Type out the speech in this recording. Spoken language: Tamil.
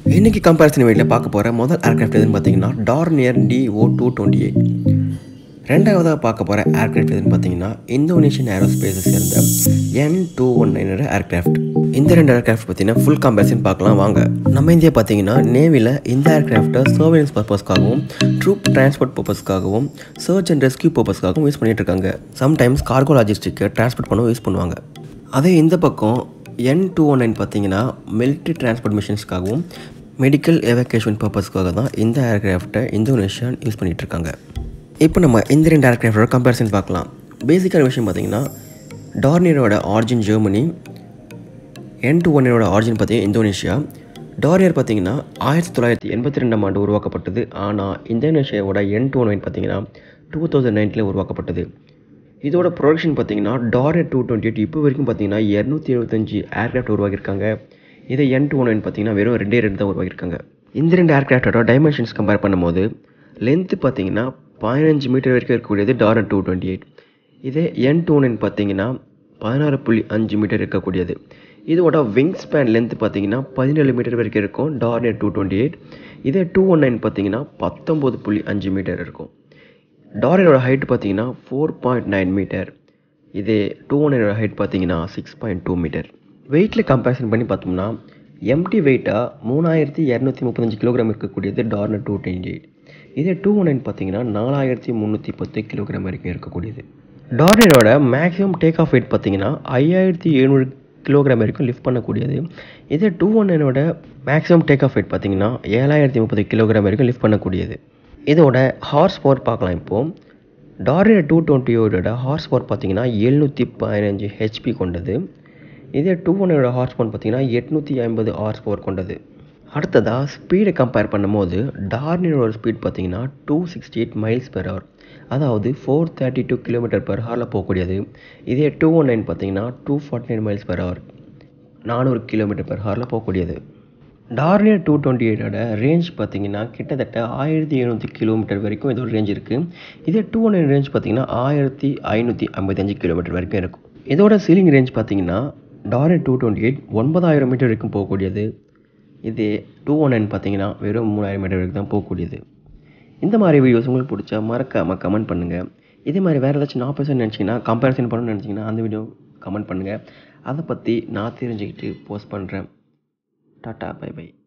இன்றைக்கி கம்பேரிசன் வீட்டில் பார்க்க போகிற முதல் ஏர்க்ராஃப்ட் எதுன்னு பார்த்தீங்கன்னா Dornier D O two twenty eight ரெண்டாவதாக பார்க்க போகிற ஏர்க்ராஃப்ட் எதுன்னு பார்த்தீங்கன்னா இந்தோனேஷியன் ஏரோஸ்பேஸை சேர்ந்த என் டூ ஒன் நைனோட ஏர்க்ராஃப்ட் இந்த ரெண்டு ஏர்க்ராஃப்ட் பார்த்தீங்கன்னா ஃபுல் கம்பேரிசன் பார்க்கலாம் வாங்க நம்ம இந்தியா பார்த்தீங்கன்னா நேவியில் இந்த ஏர்க்ராஃப்ட்டை சர்வேலன்ஸ் பர்பஸ்க்காகவும் ட்ரூப் டிரான்ஸ்போர்ட் பர்பஸ்க்காகவும் சர்ச் அண்ட் ரெஸ்கியூ பர்பஸ்க்காகவும் யூஸ் பண்ணிட்டு இருக்காங்க சம்டைம்ஸ் கார்கோ லாஜிஸ்டிக்கை டிரான்ஸ்போர்ட் பண்ணவும் யூஸ் பண்ணுவாங்க அதே இந்த பக்கம் என் டூ ஒன் நைன் பார்த்தீங்கன்னா மிலிட்ரி டிரான்ஸ்போர்ட் மிஷன்ஸ்க்காகவும் மெடிக்கல் எவாக்குவேஷன் பர்பஸ்க்காக தான் இந்த ஏர்க்ராஃப்ட்டை இந்தோனேஷியா யூஸ் பண்ணிட்டு இருக்காங்க இப்போ நம்ம இந்த ரெண்டு ஏர்க்ராஃப்டோட கம்பேரிசன் பார்க்கலாம் பேசிக்கான விஷயம் பார்த்தீங்கன்னா டார்னியரோட ஆரிஜின் ஜெர்மனி என் டூ ஒன்னோட ஆரிஜின் பார்த்தீங்கன்னா இந்தோனேஷியா டார்னியர் பார்த்தீங்கன்னா ஆயிரத்தி தொள்ளாயிரத்தி எண்பத்தி ரெண்டாம் ஆண்டு உருவாக்கப்பட்டது ஆனால் இந்தோனேஷியாவோட என் டூ ஒன் பார்த்தீங்கன்னா டூ தௌசண்ட் நைன்ட்டில் உருவாக்கப்பட்டது இதோட ப்ரொடக்ஷன் பார்த்தீங்கன்னா டார்னியர் டூ டுவெண்ட்டி எயிட் இப்போ வரைக்கும் பார்த்தீங்கன்னா இரநூத்தி எழுபத்தஞ்சு ஏர்க்ராஃப்ட் உருவாக்கியிருக்காங்க இதை என் டூ ஒன் பார்த்தீங்கன்னா வெறும் ரெண்டே ரெண்டு தான் உருவாக்கியிருக்காங்க இந்த ரெண்டு ஏர்க்ராஃப்டோட டைமென்ஷன்ஸ் கம்பேர் பண்ணும்போது லென்த்து பார்த்தீங்கன்னா பதினஞ்சு மீட்டர் வரைக்கும் இருக்கக்கூடியது டார்னர் டூ டுவெண்ட்டி எயிட் இதே என் டூ நைன் பார்த்தீங்கன்னா பதினாறு புள்ளி அஞ்சு மீட்டர் இருக்கக்கூடியது இதோட விங் ஸ்பேன் லென்த் பார்த்தீங்கன்னா பதினேழு மீட்டர் வரைக்கும் இருக்கும் டார்னியர் டூ டுவெண்ட்டி எயிட் இதே டூ ஒன் நைன் பார்த்தீங்கன்னா பத்தொம்போது புள்ளி அஞ்சு மீட்டர் இருக்கும் டாரியரோட ஹைட் பார்த்தீங்கன்னா ஃபோர் பாயிண்ட் நைன் மீட்டர் இதே டூ ஒன்னோட ஹைட் பார்த்தீங்கன்னா சிக்ஸ் பாயிண்ட் டூ மீட்டர் வெயிட்டில் கம்பேரிசன் பண்ணி பார்த்தோம்னா எம்டி வெயிட்டாக மூணாயிரத்தி இரநூத்தி முப்பத்தஞ்சு கிலோகிராம் இருக்கக்கூடியது டார்னர் டூ டுவெண்ட்டி எயிட் இதே டூ ஒன் நைன் பார்த்தீங்கன்னா நாலாயிரத்தி முந்நூற்றி பத்து கிலோகிராம் வரைக்கும் இருக்கக்கூடியது டார்னரோட மேக்ஸிமம் டேக் ஆஃப் வெயிட் பார்த்தீங்கன்னா ஐயாயிரத்தி எழுநூறு கிலோகிராம் வரைக்கும் லிஃப்ட் பண்ணக்கூடியது இதே டூ ஒன் நைனோட மேக்ஸிமம் டேக் ஆஃப் வெயிட் பார்த்தீங்கன்னா ஏழாயிரத்தி முப்பது கிலோகிராம் வரைக்கும் லிஃப்ட் பண்ணக்கூடியது இதோட ஹார்ஸ் பவர் பார்க்கலாம் இப்போது டாரியர் டூ டுவெண்ட்டியோட ஹார்ஸ் பவர் பார்த்தீங்கன்னா எழுநூற்றி பதினஞ்சு ஹெச்பி கொண்டது இதே டூ ஒன்னோட ஹார்ஸ் பவர் பார்த்தீங்கன்னா எட்நூற்றி ஐம்பது ஹார்ஸ் பவர் கொண்டது அடுத்ததாக ஸ்பீடை கம்பேர் பண்ணும்போது டார்னியரோட ஸ்பீட் பார்த்தீங்கன்னா two sixty eight miles per hour அதாவது four thirty two kilometre per ஹவரில் போகக்கூடியது இதே டூ ஒன் நைன் பார்த்தீங்கன்னா two forty nine miles per hour நானூறு கிலோமீட்டர் பெர் ஹவரில் போகக்கூடியது டார்னியர் டூ டுவெண்ட்டி எயிட்டோட ரேஞ்ச் பார்த்தீங்கன்னா கிட்டத்தட்ட ஆயிரத்தி எழுநூற்றி கிலோமீட்டர் வரைக்கும் இதோட ரேஞ்ச் இருக்குது இதே டூ ஹண்ட்ரட் ரேஞ்ச் பார்த்தீங்கன்னா ஆயிரத்தி ஐநூற்றி ஐம்பத்தஞ்சு கிலோமீட்டர் வரைக்கும் இருக்கும் இதோட சீலிங் ரேஞ்ச் பார்த்தீங்கன்னா டார்னியர் டூ டுவெண்ட்டி எயிட் ஒன்பதாயிரம் மீட்டர் வரைக்கும் போகக்கூடியது இதே டூ ஒன் நைன் பார்த்தீங்கன்னா வெறும் மூணாயிரம் மீட்டர் வரைக்கும் தான் போகக்கூடியது இந்த மாதிரி வீடியோஸ் உங்களுக்கு பிடிச்சா மறக்காமல் கமெண்ட் பண்ணுங்கள் இதே மாதிரி வேறு ஏதாச்சும் நான் பேச நினச்சிங்கன்னா கம்பேரிசன் பண்ணணும்னு நினச்சிங்கன்னா அந்த வீடியோ கமெண்ட் பண்ணுங்கள் அதை பற்றி நான் தெரிஞ்சுக்கிட்டு போஸ்ட் பண்ணுறேன் டாட்டா பை பை